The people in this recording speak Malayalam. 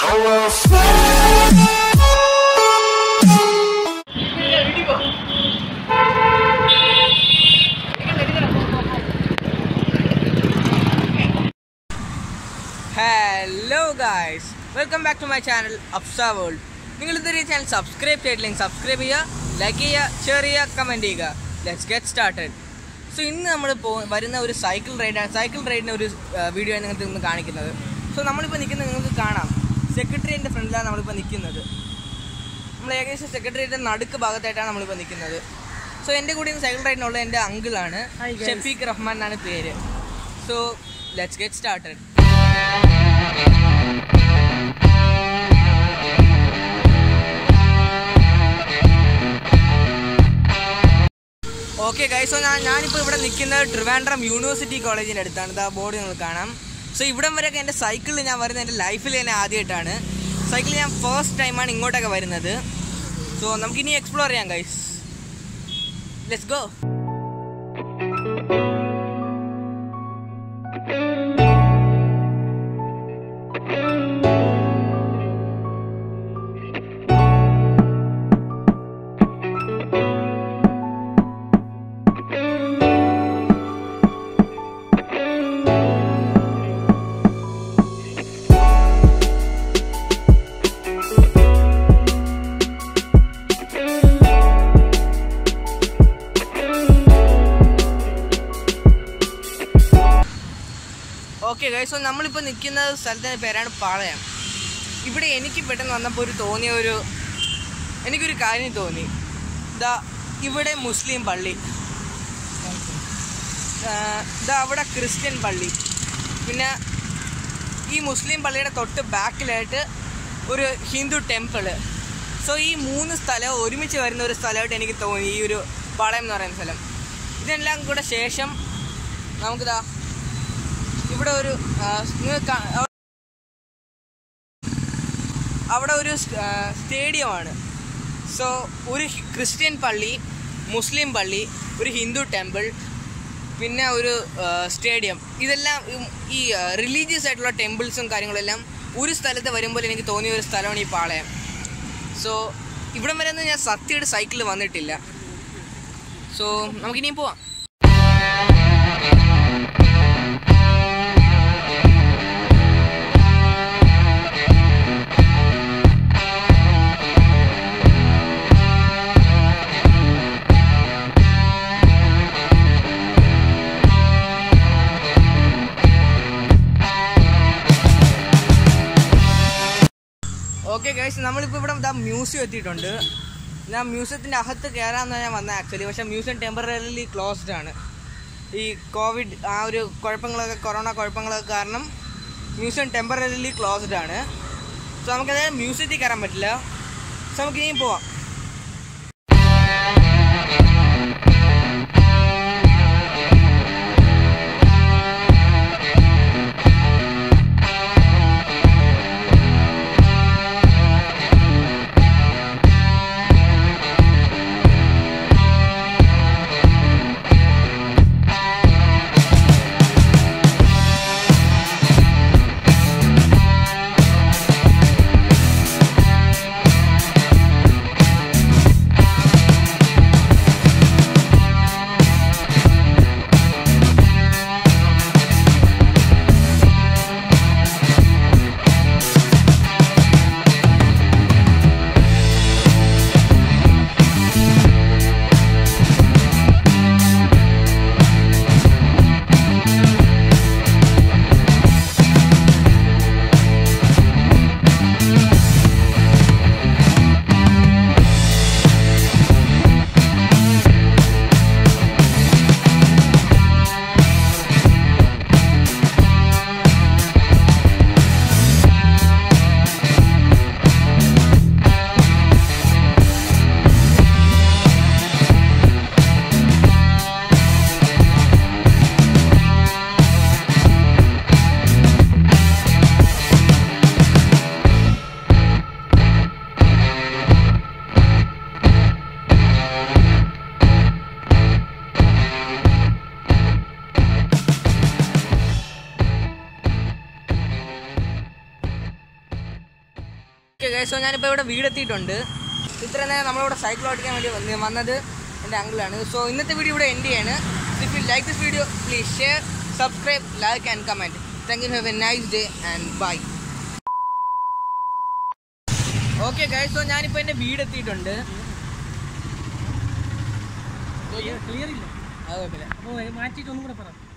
will fly. Hello guys welcome back to my channel അപ്സ വേൾഡ് നിങ്ങൾ ഇതുവരെ ചാനൽ സബ്സ്ക്രൈബ് ചെയ്തില്ലെങ്കിൽ സബ്സ്ക്രൈബ് ചെയ്യുക ലൈക്ക് ചെയ്യുക ഷെയർ ചെയ്യുക കമൻറ്റ് ചെയ്യുക ലെറ്റ്സ് ഗെറ്റ് സ്റ്റാർട്ടഡ് സോ ഇന്ന് നമ്മൾ പോ വരുന്ന ഒരു സൈക്കിൾ റൈഡാണ് സൈക്കിൾ റൈഡിൻ്റെ ഒരു വീഡിയോ ആണ് നിങ്ങൾക്ക് ഇന്ന് കാണിക്കുന്നത് സോ നമ്മളിപ്പോൾ നിൽക്കുന്നത് നിങ്ങൾക്ക് കാണാം സെക്രട്ടറിയേറ്റിൻ്റെ ഫ്രണ്ടിലാണ് നമ്മളിപ്പോൾ നിൽക്കുന്നത് നമ്മൾ ഏകദേശം സെക്രട്ടറിയേറ്റിൻ്റെ നടുക്ക് ഭാഗത്തായിട്ടാണ് നമ്മളിപ്പോൾ നിൽക്കുന്നത് സോ എൻ്റെ കൂടെ ഇന്ന് സൈക്കിൾ റൈഡിനുള്ള എൻ്റെ അങ്കിളാണ് ഷഫീഖ് റഹ്മാൻ എന്നാണ് പേര് so let's get started okay guys so ഞാൻ ഞാനിപ്പോൾ ഇവിടെ നിൽക്കുന്നത് ട്രിവാൻഡ്രം യൂണിവേഴ്സിറ്റി കോളേജിൻ്റെ അടുത്താണ് ഇതാ ബോർഡ് നിങ്ങൾ കാണാം സോ ഇവിടം വരെയൊക്കെ എൻ്റെ സൈക്കിളിൽ ഞാൻ വരുന്നത് എൻ്റെ ലൈഫിൽ തന്നെ ആദ്യമായിട്ടാണ് സൈക്കിൾ ഞാൻ ഫസ്റ്റ് ടൈമാണ് ഇങ്ങോട്ടൊക്കെ വരുന്നത് സോ നമുക്കിനി എക്സ്പ്ലോർ ചെയ്യാം guys let's go okay guys so നമ്മളിപ്പോൾ നിൽക്കുന്ന സ്ഥലത്തിൻ്റെ പേരാണ് പാളയം ഇവിടെ എനിക്ക് പെട്ടെന്ന് വന്നപ്പോൾ ഒരു തോന്നിയ ഒരു എനിക്കൊരു കാര്യം തോന്നി ഇതാ ഇവിടെ മുസ്ലിം പള്ളി ആ, ഇതാ അവിടെ ക്രിസ്ത്യൻ പള്ളി പിന്നെ ഈ മുസ്ലിം പള്ളിയുടെ തൊട്ട് ബാക്കിലായിട്ട് ഒരു ഹിന്ദു ടെമ്പിള് സോ ഈ മൂന്ന് സ്ഥലം ഒരുമിച്ച് വരുന്ന ഒരു സ്ഥലമായിട്ട് എനിക്ക് തോന്നി ഈ ഒരു പാളയം എന്ന് പറയുന്ന സ്ഥലം ഇതെല്ലാം കൂടെ ശേഷം നമുക്കിതാ ഇവിടെ ഒരു ആ, നിങ്ങൾക്ക് കാ- അവിടെ ഒരു സ്റ്റേഡിയമാണ് സോ ഒരു ക്രിസ്ത്യൻ പള്ളി മുസ്ലിം പള്ളി ഒരു ഹിന്ദു ടെമ്പിൾ പിന്നെ ഒരു സ്റ്റേഡിയം ഇതെല്ലാം ഉം ഈ റിലീജിയസ് ആയിട്ടുള്ള ടെമ്പിൾസും കാര്യങ്ങളെല്ലാം ഒരു സ്ഥലത്ത് വരുമ്പോൾ എനിക്ക് തോന്നിയ ഒരു സ്ഥലമാണ് ഈ പാളയം സോ ഇവിടം വരെ ഒന്നും ഞാൻ സത്യമായിട്ട് സൈക്കിളിൽ വന്നിട്ടില്ല സോ നമുക്കിനിയും പോവാം ഓക്കെ ഗൈസ് നമ്മളിപ്പോൾ ഇവിടെ ഇതാ മ്യൂസിയം എത്തിയിട്ടുണ്ട് ഞാൻ മ്യൂസിയത്തിൻ്റെ അകത്ത് കയറാമെന്നാണ് ഞാൻ വന്നത് ആക്ച്വലി പക്ഷേ മ്യൂസിയം ടെമ്പററിലി ക്ലോസ്ഡ് ആണ് ഈ കോവിഡ് ആ ഒരു കുഴപ്പങ്ങളൊക്കെ കൊറോണ കുഴപ്പങ്ങളൊക്കെ കാരണം മ്യൂസിയം ടെമ്പററിലി ക്ലോസ്ഡ് ആണ് സോ നമുക്കത് മ്യൂസിയത്തിൽ കയറാൻ പറ്റില്ല സോ നമുക്ക് ഇനിയും പോവാം ഓക്കെ ഗൈസ് സോ ഞാനിപ്പോൾ ഇവിടെ വീടെത്തിയിട്ടുണ്ട് ഇത്ര നേരം നമ്മളിവിടെ സൈക്കിൾ ഓടിക്കാൻ വേണ്ടി വന്ന് വന്നത് എൻ്റെ അങ്കിളാണ് സോ ഇന്നത്തെ വീഡിയോ ഇവിടെ എൻഡ് ചെയ്യാണ് if you like this video please share subscribe like and comment thank you have a nice day and bye okay guys so ഞാനിപ്പോൾ എൻ്റെ വീടെത്തിയിട്ടുണ്ട് ക്ലിയർ ഇല്ല അത് കുഴപ്പമില്ല അപ്പോൾ മാറ്റിയിട്ട് ഒന്നും കൂടെ പറ